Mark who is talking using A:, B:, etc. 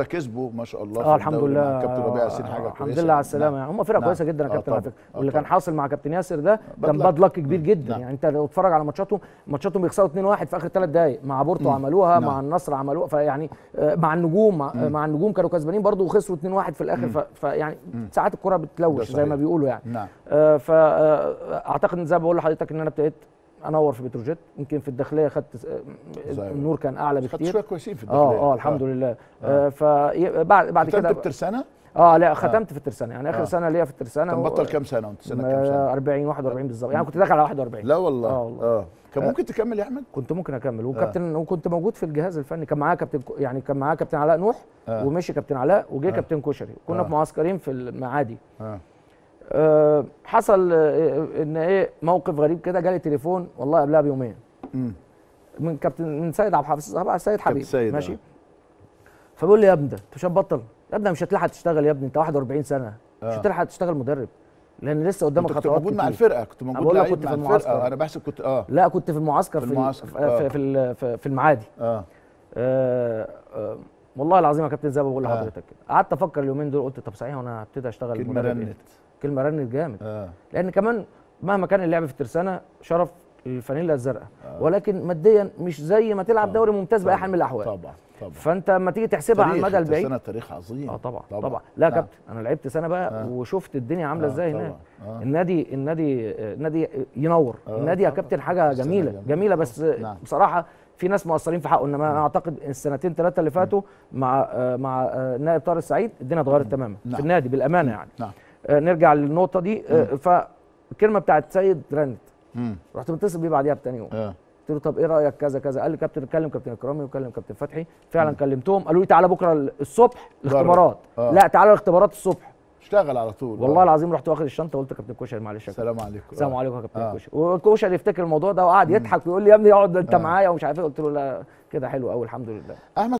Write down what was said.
A: فكسبوا ما شاء الله
B: اه
A: في
B: الحمد
A: الدوري
B: لله
A: مع كابتن ربيع ياسين حاجه
B: آه،
A: كويسه
B: الحمد لله على السلامه
A: نعم.
B: يعني هم فرقه
A: نعم.
B: كويسه جدا يا
A: آه
B: كابتن على
A: طبعاً.
B: فكره
A: آه
B: واللي كان
A: طبعاً.
B: حاصل مع كابتن ياسر ده
A: bad
B: كان
A: luck.
B: باد لك كبير
A: مم.
B: جدا
A: نعم.
B: يعني انت لو تتفرج على ماتشاتهم ماتشاتهم بيخسروا 2-1 في اخر ثلاث دقائق مع بورتو
A: مم.
B: عملوها
A: نعم.
B: مع النصر عملوها فيعني آه، مع النجوم مع,
A: مم.
B: مع النجوم كانوا كسبانين برضو وخسروا 2-1 في الاخر
A: مم.
B: ف- فيعني
A: مم.
B: ساعات الكره
A: ده
B: بتلوش زي ما
A: صحيح.
B: بيقولوا يعني
A: نعم
B: فاعتقد ان زي ما بقول لحضرتك ان انا ابتديت انور في بتروجيت يمكن في الداخليه خدت آه،
A: زي-
B: النور كان اعلى
A: خدت
B: بكتير
A: شويه كويسين في الداخليه
B: اه اه الحمد لله آه فبعد بعد
A: ختمت
B: كده
A: بترسانه
B: اه لا ختمت في الترسانه يعني اخر
A: آه.
B: سنه ليا في الترسانه
A: كان
B: و-
A: بطل كام سنه وانت سنه كام سنه
B: 40 41 بالظبط يعني كنت داخل على 41
A: لا والله
B: آه والله.
A: اه كان ممكن تكمل يا احمد
B: كنت ممكن اكمل وكابتن وكنت موجود في الجهاز الفني كان معايا كابتن يعني كان معايا كابتن علاء نوح
A: آه.
B: ومشي كابتن علاء وجه
A: آه.
B: كابتن كشري كنا
A: آه.
B: في معسكرين في المعادي
A: اه
B: آه حصل آه ان ايه موقف غريب كده جالي تليفون والله قبلها بيومين
A: امم
B: من كابتن من سيد عبد الحفيظ طبعا سيد حبيب
A: سيد،
B: ماشي
A: آه.
B: فبيقول لي يا ابني ده انت مش هتبطل يا ابني مش هتلحق تشتغل يا ابني انت 41 سنه مش
A: آه.
B: هتلحق تشتغل مدرب لان لسه قدامك
A: كنت
B: خطوات
A: موجود مع
B: كتير.
A: الفرقه كنت موجود
B: بقول لك
A: لعيب
B: كنت
A: مع
B: في
A: الفرقه
B: المعسكر.
A: انا بحسب كنت اه
B: لا كنت في المعسكر
A: في
B: في
A: المعسكر،
B: في,
A: آه.
B: في, في, ال- في, في المعادي
A: اه
B: آه آه والله العظيم يا كابتن زي ما بقول
A: آه.
B: لحضرتك كده قعدت افكر اليومين دول قلت طب صحيح وانا هبتدي اشتغل
A: كلمه
B: مدرب
A: رنت
B: إيه؟ كلمه رنت جامد
A: اه
B: لان كمان مهما كان اللعب في الترسانه شرف الفانيلا الزرقاء
A: آه.
B: ولكن ماديا مش زي ما تلعب
A: طبعاً.
B: دوري ممتاز باي
A: طبعاً.
B: حال من الاحوال
A: طبعا طبعا
B: فانت لما تيجي تحسبها على المدى البعيد
A: سنه تاريخ عظيم
B: اه طبعا
A: طبعاً.
B: طبعا, طبعا. لا يا
A: نعم.
B: كابتن انا لعبت سنه بقى
A: آه.
B: وشفت الدنيا عامله
A: آه،
B: ازاي
A: طبعاً.
B: هناك
A: آه.
B: النادي النادي النادي ينور
A: آه،
B: النادي يا
A: طبعاً.
B: كابتن حاجه
A: السنة
B: جميله
A: جميلة.
B: جميله بس
A: نعم.
B: بصراحه في ناس مقصرين في حقه انما انا اعتقد السنتين ثلاثه اللي فاتوا مع آه، مع آه، النائب طارق السعيد الدنيا اتغيرت تماما
A: نعم.
B: في النادي بالامانه يعني
A: نعم
B: آه، نرجع للنقطه دي آه، فالكلمه بتاعت سيد رنت
A: امم
B: رحت متصل بيه بعديها بتاني يوم
A: اه
B: قلت له طب ايه رايك كذا كذا قال لي كابتن كلم كابتن اكرامي وكلم كابتن فتحي فعلا كلمتهم قالوا لي تعالى بكره الصبح الاختبارات
A: آه.
B: لا تعالى الاختبارات الصبح
A: اشتغل على طول
B: والله
A: آه.
B: العظيم رحت واخد الشنطه وقلت كابتن كشري معلش يا كابتن.
A: السلام عليكم
B: السلام
A: آه.
B: عليكم يا كابتن
A: آه.
B: كشري وكشري يفتكر الموضوع ده وقعد يضحك ويقول لي يا ابني اقعد انت
A: آه.
B: معايا ومش عارف ايه قلت له لا كده حلو قوي الحمد لله
A: احمد